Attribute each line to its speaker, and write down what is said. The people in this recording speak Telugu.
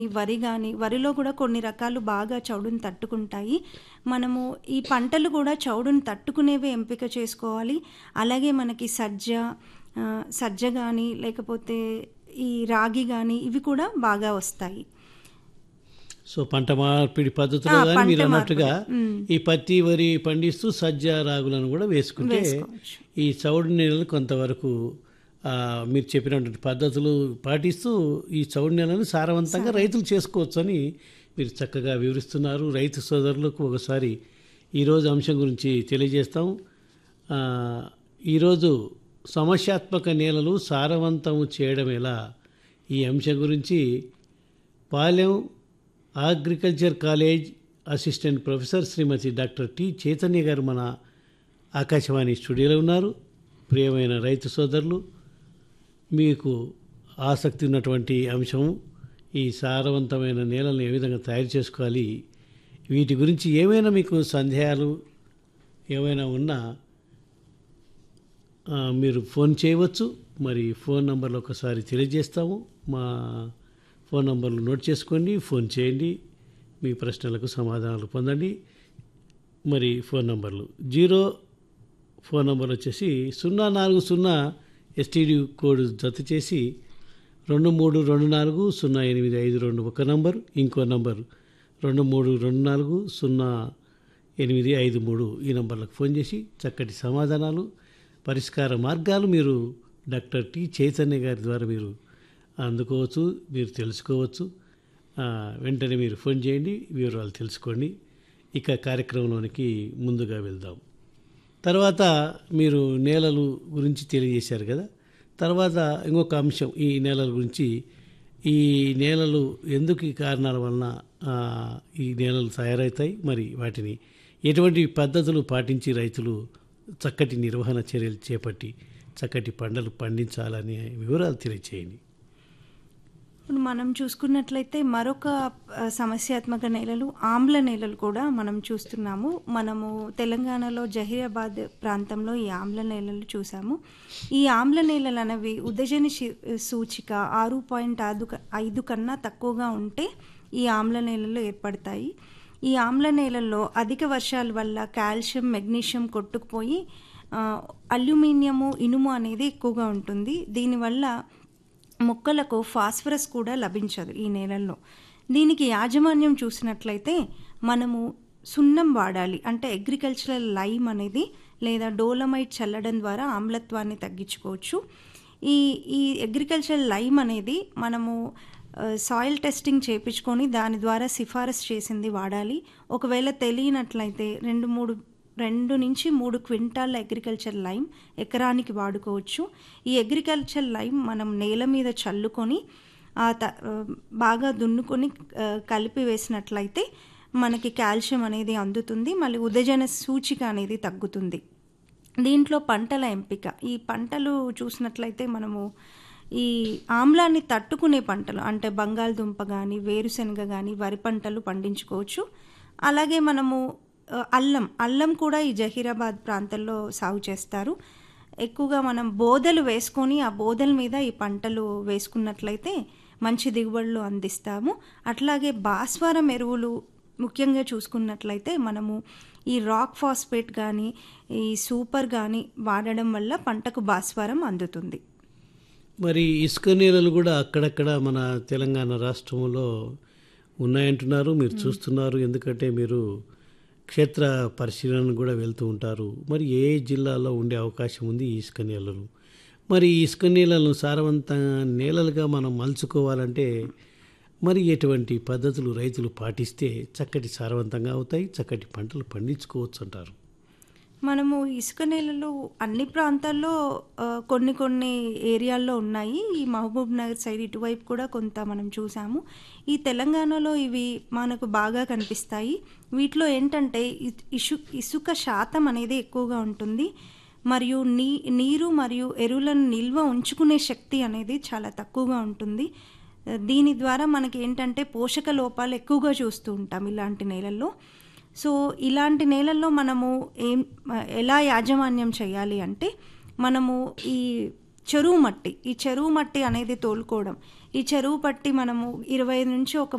Speaker 1: ఈ వరి గాని, వరిలో కూడా కొన్ని రకాలు బాగా చౌడుని తట్టుకుంటాయి. మనము ఈ పంటలు కూడా చౌడుని తట్టుకునేవే ఎంపిక చేసుకోవాలి. అలాగే మనకి సజ్జ ఆహ్, సజ్జ గాని, లేకపోతే ఈ రాగి గాని ఇవి కూడా బాగా వస్తాయి.
Speaker 2: సో పంట మార్పిడి పద్ధతిలో
Speaker 1: ఆ!
Speaker 2: గాని
Speaker 1: పంట
Speaker 2: మీరన్నట్టుగా
Speaker 1: మార్పిడి. హ్మ్.
Speaker 2: ఈ పత్తి, వరి పండిస్తూ సజ్జ, రాగులను కూడా వేసుకుంటే
Speaker 1: వేసుకోవచ్చు.
Speaker 2: ఈ చౌడు నేలలు కొంతవరకు ఆహ్, మీరు చెప్పినటువంటి పద్ధతులు పాటిస్తూ ఈ చౌడు నేలను సారవంతంగా రైతులు చేసుకోవచ్చని మీరు చక్కగా వివరిస్తున్నారు. రైతు సోదరులకు ఒకసారి ఈరోజు అంశం గురించి తెలియజేస్తాం. ఆహ్, ఈరోజు సమస్యాత్మక నేలలు సారవంతం చేయడం ఎలా ఈ అంశం గురించి Palem agriculture college assistant professor Srimathi doctor T Chaitanya గారు మన ఆకాశవాణి స్టూడియోలో ఉన్నారు. ప్రియమైన రైతు సోదరులు మీకు ఆసక్తి ఉన్నటువంటి అంశం ఈ సారవంతమైన నేలను ఏ విధంగా తయారు చేసుకోవాలి వీటి గురించి ఏమైనా మీకు సందేహాలు ఏమైనా ఉన్నా ఆ, మీరు ఫోన్ చేయవచ్చు మరి ఫోన్ నంబర్లు ఒకసారి తెలియజేస్తాము మా ఫోన్ నంబర్లు నోట్ చేసుకోండి ఫోన్ చేయండి మీ ప్రశ్నలకు సమాధానాలు పొందండి మరి ఫోన్ నంబర్లు జీరో ఫోన్ నంబర్ వచ్చేసి సున్నా నాలుగు సున్నా ఎస్టీడీ కోడ్ జత చేసి రెండు మూడు రెండు నాలుగు సున్నా ఎనిమిది ఐదు రెండు ఒక నంబర్ ఇంకో నంబర్ రెండు మూడు రెండు నాలుగు సున్నా ఎనిమిది ఐదు మూడు ఈ నంబర్లకు ఫోన్ చేసి చక్కటి సమాధానాలు పరిష్కార మార్గాలు మీరు డాక్టర్ టి చైతన్య గారి ద్వారా మీరు అందుకోవచ్చు మీరు తెలుసుకోవచ్చు ఆ, వెంటనే మీరు ఫోన్ చేయండి వివరాలు తెలుసుకోండి ఇక కార్యక్రమంలోనికి ముందుగా వెళ్దాం తర్వాత మీరు నేలలు గురించి తెలియజేశారు కదా తర్వాత ఇంకొక అంశం ఈ నేలల గురించి ఈ నేలలు ఎందుకు ఈ కారణాల వలన ఆ, ఈ నేలలు తయారవుతాయి మరి వాటిని ఎటువంటి పద్ధతులు పాటించి రైతులు చక్కటి నిర్వహణ చర్యలు చేపట్టి చక్కటి పంటలు పండించాలనే వివరాలు తెలియచేయండి
Speaker 1: ఇప్పుడు మనం చూసుకున్నట్లయితే మరొక ఆ, సమస్యాత్మక నేలలు ఆమ్ల నేలలు కూడా మనం చూస్తున్నాము మనము తెలంగాణలో జహీరాబాద్ ప్రాంతంలో ఈ ఆమ్ల నేలలు చూసాము ఈ ఆమ్ల నేలలు అనేవి ఉదజని శి- సూచిక ఆరు పాయింట్ ఐదు క- ఐదు కన్నా తక్కువగా ఉంటే ఈ ఆమ్ల నేలలు ఏర్పడతాయి ఈ ఆమ్ల నేలల్లో అధిక వర్షాల వల్ల కాల్షియం మెగ్నీషియం కొట్టుకుపోయి ఆ, అల్యూమినియము ఇనుము అనేది ఎక్కువగా ఉంటుంది దీనివల్ల మొక్కలకు ఫాస్ఫరస్ కూడా లభించదు ఈ నేలల్లో దీనికి యాజమాన్యం చూసినట్లయితే మనము సున్నం వాడాలి అంటే అగ్రికల్చరల్ లైమ్ అనేది లేదా డోలమైట్ చల్లడం ద్వారా ఆమ్లత్వాన్ని తగ్గించుకోవచ్చు ఈ ఈ అగ్రికల్చరల్ లైమ్ అనేది మనము ఆ, సాయిల్ టెస్టింగ్ చేయించుకొని దాని ద్వారా సిఫారసు చేసింది వాడాలి ఒకవేళ తెలియనట్లయితే రెండు మూడు రెండు నుంచి మూడు క్వింటాల్ అగ్రికల్చర్ లైమ్ ఎకరానికి వాడుకోవచ్చు ఈ అగ్రికల్చర్ లైమ్ మనం నేల మీద చల్లుకొని ఆ త ఆ, బాగా దున్నుకొని ఆ, కలిపి వేసినట్లయితే మనకి కాల్షియం అనేది అందుతుంది మళ్ళీ ఉదజన సూచిక అనేది తగ్గుతుంది దీంట్లో పంటల ఎంపిక ఈ పంటలు చూసినట్లయితే మనము ఈ ఆమ్లాన్ని తట్టుకునే పంటలు అంటే బంగాళదుంప కానీ వేరుశనగ కానీ వరి పంటలు పండించుకోవచ్చు అలాగే మనము ఆ, అల్లం అల్లం కూడా ఈ జహీరాబాద్ ప్రాంతంలో సాగు చేస్తారు ఎక్కువగా మనం బోదలు వేసుకొని ఆ బోదల మీద ఈ పంటలు వేసుకున్నట్లయితే మంచి దిగుబడులు అందిస్తాము అట్లాగే భాస్వరం ఎరువులు ముఖ్యంగా చూసుకున్నట్లయితే మనము ఈ రాక్ ఫాస్ఫేట్ కానీ ఈ సూపర్ కానీ వాడడం వల్ల పంటకు భాస్వరం అందుతుంది
Speaker 2: మరి ఇసుక నేలలు కూడా అక్కడక్కడ మన తెలంగాణ రాష్ట్రంలో ఉన్నాయంటున్నారు మీరు చూస్తున్నారు ఎందుకంటే మీరు క్షేత్ర పరిశీలన కూడా వెళ్తూ ఉంటారు మరి ఏ జిల్లాలో ఉండే అవకాశం ఉంది ఈ ఇసుక నేలలు మరి ఈ ఇసుక నేలలను సారవంత నేలలుగా మనం మలుచుకోవాలంటే మరి ఎటువంటి పద్ధతులు రైతులు పాటిస్తే చక్కటి సారవంతంగా అవుతాయి చక్కటి పంటలు పండించుకోవచ్చు అంటారు
Speaker 1: మనము ఇసుక నేలలు అన్ని ప్రాంతాల్లో ఆ, కొన్ని కొన్ని ఏరియాల్లో ఉన్నాయి ఈ మహబూబ్ నగర్ సైడ్ ఇటువైపు కూడా కొంత మనం చూసాము ఈ తెలంగాణలో ఇవి మనకు బాగా కనిపిస్తాయి వీటిలో ఏంటంటే ఇ- ఇసు ఇసుక శాతం అనేది ఎక్కువగా ఉంటుంది మరియు నీ నీరు మరియు ఎరువులను నిల్వ ఉంచుకునే శక్తి అనేది చాలా తక్కువగా ఉంటుంది దీని ద్వారా మనకి ఏంటంటే పోషక లోపాలు ఎక్కువగా చూస్తూ ఉంటాం ఇలాంటి నేలల్లో సో ఇలాంటి నేలల్లో మనము ఏం ఎలా యాజమాన్యం చేయాలి అంటే మనము ఈ చెరువు మట్టి ఈ చెరువు మట్టి అనేది తోలుకోవడం ఈ చెరువు పట్టి మనము ఇరవై నుంచి ఒక